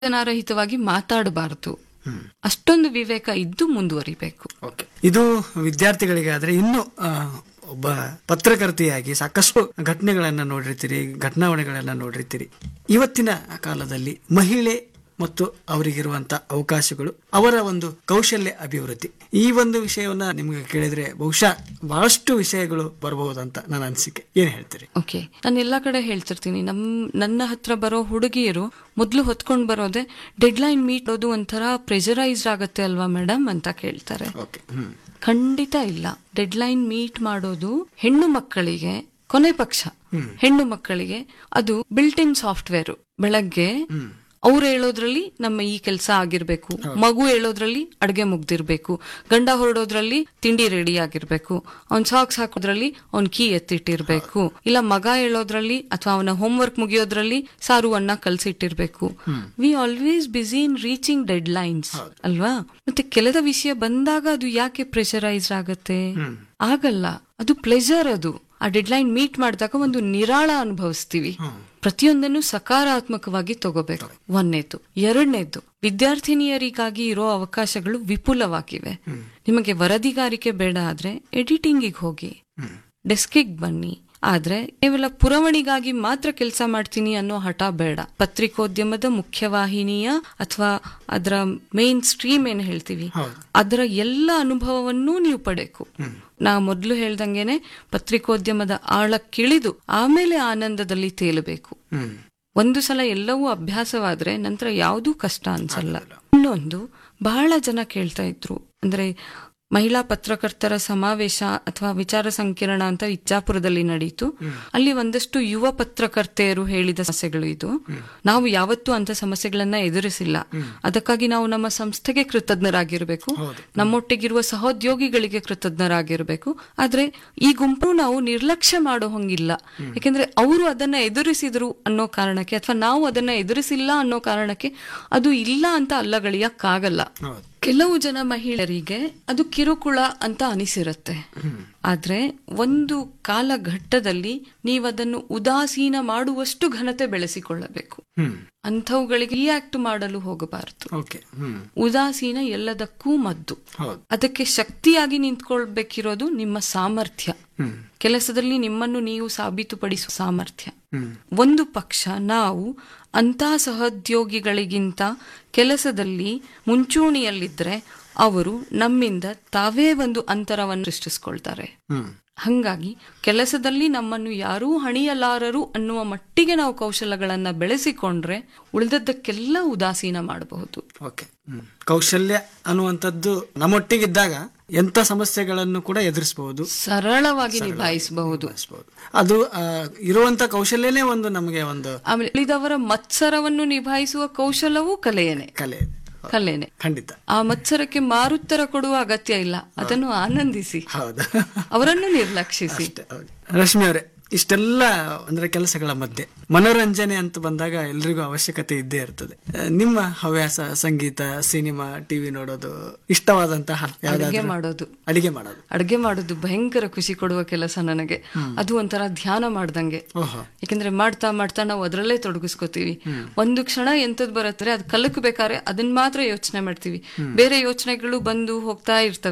ರಹಿತವಾಗಿ ಮಾತಾಡಬಾರದು ಅಷ್ಟೊಂದು ವಿವೇಕ ಇದ್ದು ಮುಂದುವರಿಬೇಕು ಓಕೆ ಇದು ವಿದ್ಯಾರ್ಥಿಗಳಿಗಾದ್ರೆ ಇನ್ನು ಆ, ಒಬ್ಬ ಪತ್ರಕರ್ತೆಯಾಗಿ ಸಾಕಷ್ಟು ಘಟನೆಗಳನ್ನ ನೋಡಿರ್ತೀರಿ ಘಟನಾವಣೆಗಳನ್ನ ನೋಡಿರ್ತೀರಿ ಇವತ್ತಿನ ಕಾಲದಲ್ಲಿ ಮಹಿಳೆ ಮತ್ತು ಅವರಿಗಿರುವಂತ ಅವಕಾಶಗಳು ಅವರ ಒಂದು ಕೌಶಲ್ಯ ಅಭಿವೃದ್ಧಿ ಈ ಒಂದು ವಿಷಯವನ್ನ ನಿಮಗೆ ಕೇಳಿದ್ರೆ ಬಹುಶಃ ಬಹಳಷ್ಟು ವಿಷಯಗಳು ಬರಬಹುದಂತ ನನ್ನ ಅನಿಸಿಕೆ ಏನ್ ಹೇಳ್ತೀರಿ ಓಕೆ ನಾನು ಎಲ್ಲಾ ಕಡೆ ಹೇಳ್ತಿರ್ತೀನಿ ನಮ್ ನನ್ನ ಹತ್ರ ಬರೋ ಹುಡುಗಿಯರು ಮೊದಲು ಹೊತ್ಕೊಂಡು ಬರೋದೆ ಡೆಡ್ಲೈನ್ ಮೀಟ್ ಅದು ಒಂಥರ ಪ್ರೆಷರೈಸ್ಡ್ ಆಗತ್ತೆ ಅಲ್ವಾ ಮೇಡಮ್ ಅಂತ ಕೇಳ್ತಾರೆ ಓಕೆ ಹ್ಮ್ ಖಂಡಿತ ಇಲ್ಲ ಡೆಡ್ಲೈನ್ ಮೀಟ್ ಮಾಡೋದು ಹೆಣ್ಣು ಮಕ್ಕಳಿಗೆ ಕೊನೆ ಪಕ್ಷ ಹೆಣ್ಣು ಮಕ್ಕಳಿಗೆ ಅದು ಬಿಲ್ಟ್ ಇನ್ ಸಾಫ್ಟ್ವೇರ್ ಬೆಳಗ್ಗೆ ಅವ್ರು ಹೇಳೋದ್ರಲ್ಲಿ ನಮ್ಮ ಈ ಕೆಲಸ ಆಗಿರ್ಬೇಕು ಮಗು ಹೇಳೋದ್ರಲ್ಲಿ ಅಡ್ಗೆ ಮುಗ್ದಿರ್ಬೇಕು ಗಂಡ ಹೊರಡೋದ್ರಲ್ಲಿ ತಿಂಡಿ ರೆಡಿ ಆಗಿರ್ಬೇಕು ಅವ್ನ್ ಸಾಕ್ಸ್ ಹಾಕೋದ್ರಲ್ಲಿ ಅವ್ನ್ ಕೀ ಎತ್ತಿಟ್ಟಿರ್ಬೇಕು ಇಲ್ಲ ಮಗ ಹೇಳೋದ್ರಲ್ಲಿ ಅಥವಾ ಅವನ ಹೋಮ್ವರ್ಕ್ ಮುಗಿಯೋದ್ರಲ್ಲಿ ಸಾರು ಅನ್ನ ಕಲ್ಸಿಟ್ಟಿರ್ಬೇಕು we always busy in reaching dead lines ಅಲ್ವಾ ಮತ್ತೆ ಕೆಲದ ವಿಷಯ ಬಂದಾಗ ಅದು ಯಾಕೆ ಪ್ರೆಷರೈಸ್ ಆಗತ್ತೆ ಆಗಲ್ಲ ಅದು ಪ್ಲೆಜರ್ ಅದು ಆ ಡೆಡ್ಲೈನ್ ಮೀಟ್ ಮಾಡಿದಾಗ ಒಂದು ನಿರಾಳ ಅನುಭವಿಸ್ತೀವಿ ಪ್ರತಿಯೊಂದನ್ನು ಸಕಾರಾತ್ಮಕವಾಗಿ ತಗೋಬೇಕು ಒಂದನೇದು ಎರಡನೇದು ವಿದ್ಯಾರ್ಥಿನಿಯರಿಗಾಗಿ ಇರೋ ಅವಕಾಶಗಳು ವಿಪುಲವಾಗಿವೆ ನಿಮಗೆ ವರದಿಗಾರಿಕೆ ಬೇಡ ಆದ್ರೆ ಎಡಿಟಿಂಗಿಗೆ ಹೋಗಿ ಡೆಸ್ಕಿಗೆ ಬನ್ನಿ ಆದ್ರೆ ಕೇವಲ ಪುರವಣಿಗಾಗಿ ಮಾತ್ರ ಕೆಲಸ ಮಾಡ್ತೀನಿ ಅನ್ನೋ ಹಠ ಬೇಡ ಪತ್ರಿಕೋದ್ಯಮದ ಮುಖ್ಯವಾಹಿನಿಯ ಅಥವಾ ಅದರ ಮೇನ್ ಸ್ಟ್ರೀಮ್ ಏನ್ ಹೇಳ್ತೀವಿ ಅದರ ಎಲ್ಲ ಅನುಭವವನ್ನೂ ನೀವು ಪಡೆಕು ನಾ ಮೊದಲು ಹೇಳ್ದಂಗೆನೆ ಪತ್ರಿಕೋದ್ಯಮದ ಆಳಕ್ಕಿಳಿದು ಆಮೇಲೆ ಆನಂದದಲ್ಲಿ ತೇಲಬೇಕು ಹ್ಮ್ ಒಂದು ಸಲ ಎಲ್ಲವೂ ಅಭ್ಯಾಸವಾದ್ರೆ ನಂತರ ಯಾವುದೂ ಕಷ್ಟ ಅನ್ಸಲ್ಲ ಇನ್ನೊಂದು ಬಹಳ ಜನ ಕೇಳ್ತಾ ಇದ್ರು ಅಂದ್ರೆ ಮಹಿಳಾ ಪತ್ರಕರ್ತರ ಸಮಾವೇಶ ಅಥವಾ ವಿಚಾರ ಸಂಕಿರಣ ಅಂತ ಇಚ್ಚಾಪುರದಲ್ಲಿ ನಡೀತು ಅಲ್ಲಿ ಒಂದಷ್ಟು ಯುವ ಪತ್ರಕರ್ತೆಯರು ಹೇಳಿದ ಸಮಸ್ಯೆಗಳು ಇದು ನಾವು ಯಾವತ್ತೂ ಅಂತ ಸಮಸ್ಯೆಗಳನ್ನ ಎದುರಿಸಿಲ್ಲ ಅದಕ್ಕಾಗಿ ನಾವು ನಮ್ಮ ಸಂಸ್ಥೆಗೆ ಕೃತಜ್ಞರಾಗಿರ್ಬೇಕು ನಮ್ಮೊಟ್ಟಿಗಿರುವ ಸಹೋದ್ಯೋಗಿಗಳಿಗೆ ಕೃತಜ್ಞರಾಗಿರ್ಬೇಕು ಆದ್ರೆ ಈ ಗುಂಪು ನಾವು ನಿರ್ಲಕ್ಷ್ಯ ಮಾಡೋ ಹಂಗಿಲ್ಲ ಯಾಕೆಂದ್ರೆ ಅವರು ಅದನ್ನ ಎದುರಿಸಿದ್ರು ಅನ್ನೋ ಕಾರಣಕ್ಕೆ ಅಥವಾ ನಾವು ಅದನ್ನ ಎದುರಿಸಿಲ್ಲ ಅನ್ನೋ ಕಾರಣಕ್ಕೆ ಅದು ಇಲ್ಲ ಅಂತ ಅಲ್ಲಗಳಿಯಕ್ಕಾಗಲ್ಲ ಹೌದು ಕೆಲವು ಜನ ಮಹಿಳೆಯರಿಗೆ ಅದು ಕಿರುಕುಳ ಅಂತ ಅನಿಸಿರುತ್ತೆ ಆದ್ರೆ ಒಂದು ಕಾಲಘಟ್ಟದಲ್ಲಿ ನೀವದನ್ನು ಉದಾಸೀನ ಮಾಡುವಷ್ಟು ಘನತೆ ಬೆಳೆಸಿಕೊಳ್ಳಬೇಕು ಹ್ಮ್ ಅಂಥವುಗಳಿಗೆ ರಿಯಾಕ್ಟ್ ಮಾಡಲು ಹೋಗಬಾರದು ಓಕೆ ಹ್ಮ್ ಉದಾಸೀನ ಎಲ್ಲದಕ್ಕೂ ಮದ್ದು ಹೌದು ಅದಕ್ಕೆ ಶಕ್ತಿಯಾಗಿ ನಿಂತ್ಕೊಳ್ಬೇಕಿರೋದು ನಿಮ್ಮ ಸಾಮರ್ಥ್ಯ ಹ್ಮ್ ಕೆಲಸದಲ್ಲಿ ನಿಮ್ಮನ್ನು ನೀವು ಸಾಬೀತುಪಡಿಸುವ ಸಾಮರ್ಥ್ಯ ಹ್ಮ್ ಒಂದು ಪಕ್ಷ ನಾವು ಅಂತ ಸಹೋದ್ಯೋಗಿಗಳಿಗಿಂತ ಕೆಲಸದಲ್ಲಿ ಮುಂಚೂಣಿಯಲ್ಲಿದ್ರೆ ಅವರು ನಮ್ಮಿಂದ ತಾವೇ ಒಂದು ಅಂತರವನ್ನು ಸೃಷ್ಟಿಸ್ಕೊಳ್ತಾರೆ ಹ್ಮ್ ಹಂಗಾಗಿ ಕೆಲಸದಲ್ಲಿ ನಮ್ಮನ್ನು ಯಾರೂ ಹಣಿಯಲಾರರು ಅನ್ನುವ ಮಟ್ಟಿಗೆ ನಾವು ಕೌಶಲಗಳನ್ನ ಬೆಳೆಸಿಕೊಂಡ್ರೆ ಉಳಿದದ್ದಕ್ಕೆಲ್ಲ ಉದಾಸೀನ ಮಾಡಬಹುದು ಓಕೆ ಹ್ಮ್. ಕೌಶಲ್ಯ ಅನ್ನುವಂಥದ್ದು ನಮ್ಮೊಟ್ಟಿಗಿದ್ದಾಗ ಎಂತ ಸಮಸ್ಯೆಗಳನ್ನು ಕೂಡ ಎದುರಿಸಬಹುದು ಸರಳವಾಗಿ ನಿಭಾಯಿಸಬಹುದು ಅದು ಆ, ಇರುವಂತ ಕೌಶಲ್ಯನೇ ಒಂದು ನಮಗೆ ಒಂದು ಆಮೇಲೆ ಉಳಿದವರ ಮತ್ಸರವನ್ನು ನಿಭಾಯಿಸುವ ಕೌಶಲವೂ ಕಲೆಯೇನೆ ಕಲೆ ಕಲೆನೆ ಖಂಡಿತ ಆ ಮತ್ಸರಕ್ಕೆ ಮಾರುತ್ತರ ಕೊಡುವ ಅಗತ್ಯ ಇಲ್ಲ ಅದನ್ನು ಆನಂದಿಸಿ ಹೌದು ಅವರನ್ನು ನಿರ್ಲಕ್ಷಿಸಿ ಅಷ್ಟೇ, ಹೌದು. ರಶ್ಮಿ ಅವರೇ ಇಷ್ಟೆಲ್ಲ ಅಂದ್ರೆ ಕೆಲಸಗಳ ಮಧ್ಯೆ ಮನೋರಂಜನೆ ಅಂತ ಬಂದಾಗ ಎಲ್ರಿಗೂ ಅವಶ್ಯಕತೆ ಇದ್ದೇ ಇರ್ತದೆ ಆ, ನಿಮ್ಮ ಹವ್ಯಾಸ ಸಂಗೀತ ಸಿನಿಮಾ ಟಿವಿ ನೋಡೋದು ಇಷ್ಟವಾದಂತಹ ಅಡುಗೆ ಯಾವ್ದಾದ್ರು ಮಾಡೋದು ಅಡಿಗೆ ಮಾಡೋದು ಅಡುಗೆ ಮಾಡೋದು ಭಯಂಕರ ಖುಷಿ ಕೊಡುವ ಕೆಲಸ ನನಗೆ ಅದು ಒಂಥರ ಧ್ಯಾನ ಮಾಡ್ದಂಗೆ ಓಹೋ ಯಾಕಂದ್ರೆ ಮಾಡ್ತಾ ಮಾಡ್ತಾ ನಾವು ಅದರಲ್ಲೇ ತೊಡಗಿಸ್ಕೋತೀವಿ ಒಂದು ಕ್ಷಣ ಎಂತದ್ ಬರುತ್ತೆ ಅದು ಕಲಕಬೇಕಾದ್ರೆ ಅದನ್ನ ಮಾತ್ರ ಯೋಚನೆ ಮಾಡ್ತೀವಿ ಬೇರೆ ಯೋಚನೆಗಳು ಬಂದು ಹೋಗ್ತಾ ಇರ್ತವೆ